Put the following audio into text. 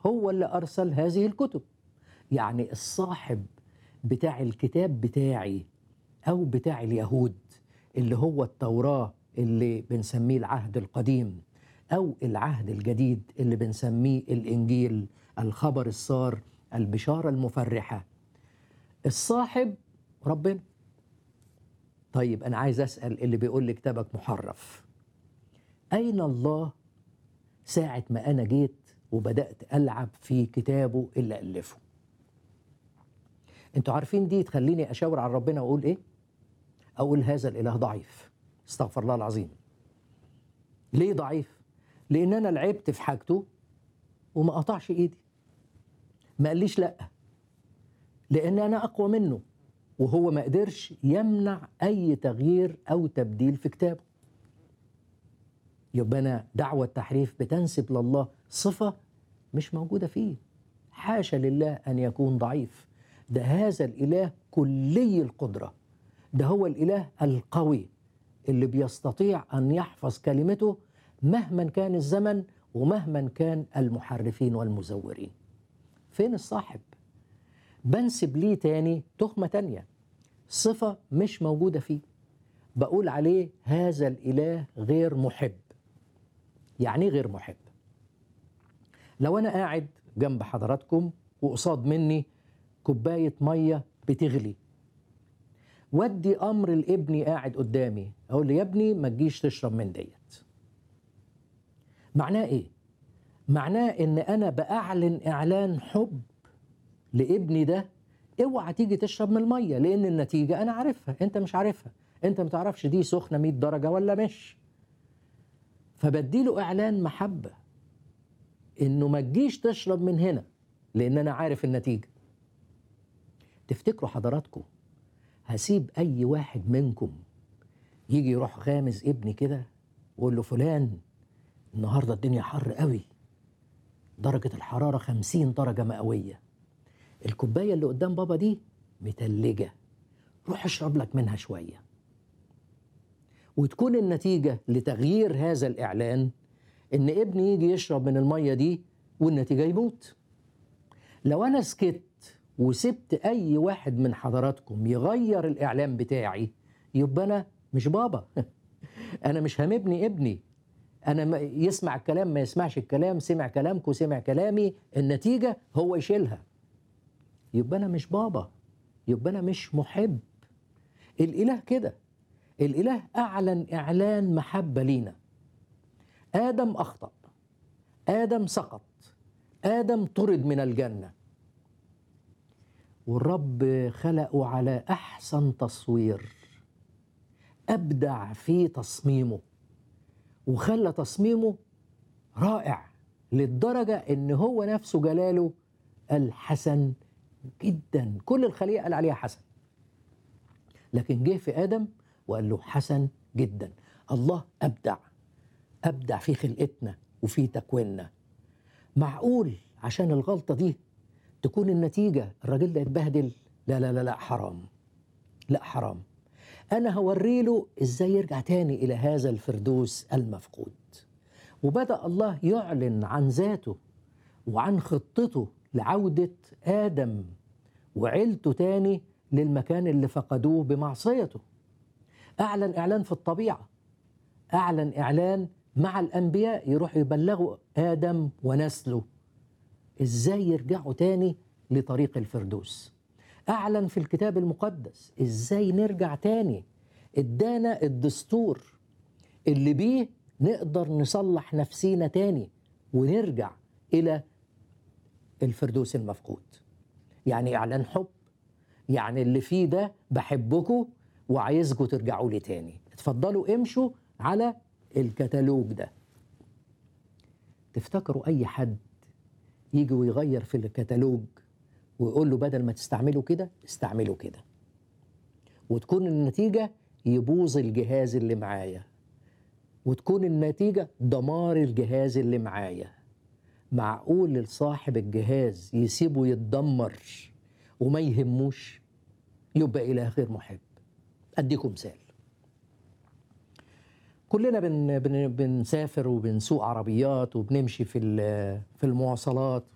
هو اللي أرسل هذه الكتب يعني الصاحب بتاع الكتاب بتاعي أو بتاع اليهود اللي هو التوراة اللي بنسميه العهد القديم أو العهد الجديد اللي بنسميه الإنجيل الخبر السار البشارة المفرحة الصاحب ربنا طيب أنا عايز أسأل اللي بيقول لي كتابك محرف أين الله ساعة ما أنا جيت وبدأت ألعب في كتابه اللي ألفه انتوا عارفين دي تخليني أشاور على ربنا وأقول إيه أقول هذا الإله ضعيف استغفر الله العظيم ليه ضعيف لأن أنا لعبت في حاجته وما قطعش إيدي ما قاليش لأ لأن أنا أقوى منه وهو ما قدرش يمنع أي تغيير أو تبديل في كتابه يبقى أنا دعوة تحريف بتنسب لله صفة مش موجودة فيه حاشا لله أن يكون ضعيف ده هذا الإله كلي القدرة ده هو الإله القوي اللي بيستطيع أن يحفظ كلمته مهما كان الزمن ومهما كان المحرفين والمزورين فين الصاحب بنسب ليه تاني تهمة تانية صفة مش موجودة فيه بقول عليه هذا الإله غير محب يعني غير محب لو أنا قاعد جنب حضراتكم وقصاد مني كوباية مية بتغلي ودي أمر لابني قاعد قدامي أقول له يا ابني ما تجيش تشرب من ديت معناه إيه؟ معناه إن أنا بأعلن إعلان حب لابني ده اوعى تيجي تشرب من الميه لان النتيجه انا عارفها انت مش عارفها انت ما تعرفش دي سخنه 100 درجه ولا مش فبديله اعلان محبه انه ما تجيش تشرب من هنا لان انا عارف النتيجه تفتكروا حضراتكم هسيب اي واحد منكم يجي يروح غامز ابني كده ويقول له فلان النهارده الدنيا حر قوي درجه الحراره 50 درجه مئويه الكوباية اللي قدام بابا دي متلجة روح اشرب لك منها شوية وتكون النتيجة لتغيير هذا الإعلان إن ابني يجي يشرب من المية دي والنتيجة يموت لو أنا سكت وسبت أي واحد من حضراتكم يغير الإعلان بتاعي يبقى أنا مش بابا أنا مش همبني ابني أنا يسمع الكلام ما يسمعش الكلام سمع كلامكم سمع كلامي النتيجة هو يشيلها يبقى انا مش بابا يبقى انا مش محب الاله كده الاله اعلن اعلان محبه لينا ادم اخطا ادم سقط ادم طرد من الجنه والرب خلقه على احسن تصوير ابدع في تصميمه وخلى تصميمه رائع للدرجه ان هو نفسه جلاله الحسن جدا كل الخليقه قال عليها حسن لكن جه في ادم وقال له حسن جدا الله ابدع ابدع في خلقتنا وفي تكويننا معقول عشان الغلطه دي تكون النتيجه الراجل ده يتبهدل لا لا لا لا حرام لا حرام انا هوري له ازاي يرجع تاني الى هذا الفردوس المفقود وبدا الله يعلن عن ذاته وعن خطته لعودة آدم وعيلته تاني للمكان اللي فقدوه بمعصيته أعلن إعلان في الطبيعة أعلن إعلان مع الأنبياء يروحوا يبلغوا آدم ونسله إزاي يرجعوا تاني لطريق الفردوس أعلن في الكتاب المقدس إزاي نرجع تاني إدانا الدستور اللي بيه نقدر نصلح نفسينا تاني ونرجع إلى الفردوس المفقود يعني اعلان حب يعني اللي فيه ده بحبكم وعايزكم ترجعوا لي تاني اتفضلوا امشوا على الكتالوج ده تفتكروا اي حد يجي ويغير في الكتالوج ويقول له بدل ما تستعملوا كده استعملوا كده وتكون النتيجة يبوظ الجهاز اللي معايا وتكون النتيجة دمار الجهاز اللي معايا معقول لصاحب الجهاز يسيبه يتدمر وما يهموش يبقى إله غير محب أديكم مثال كلنا بن بن بنسافر وبنسوق عربيات وبنمشي في في المواصلات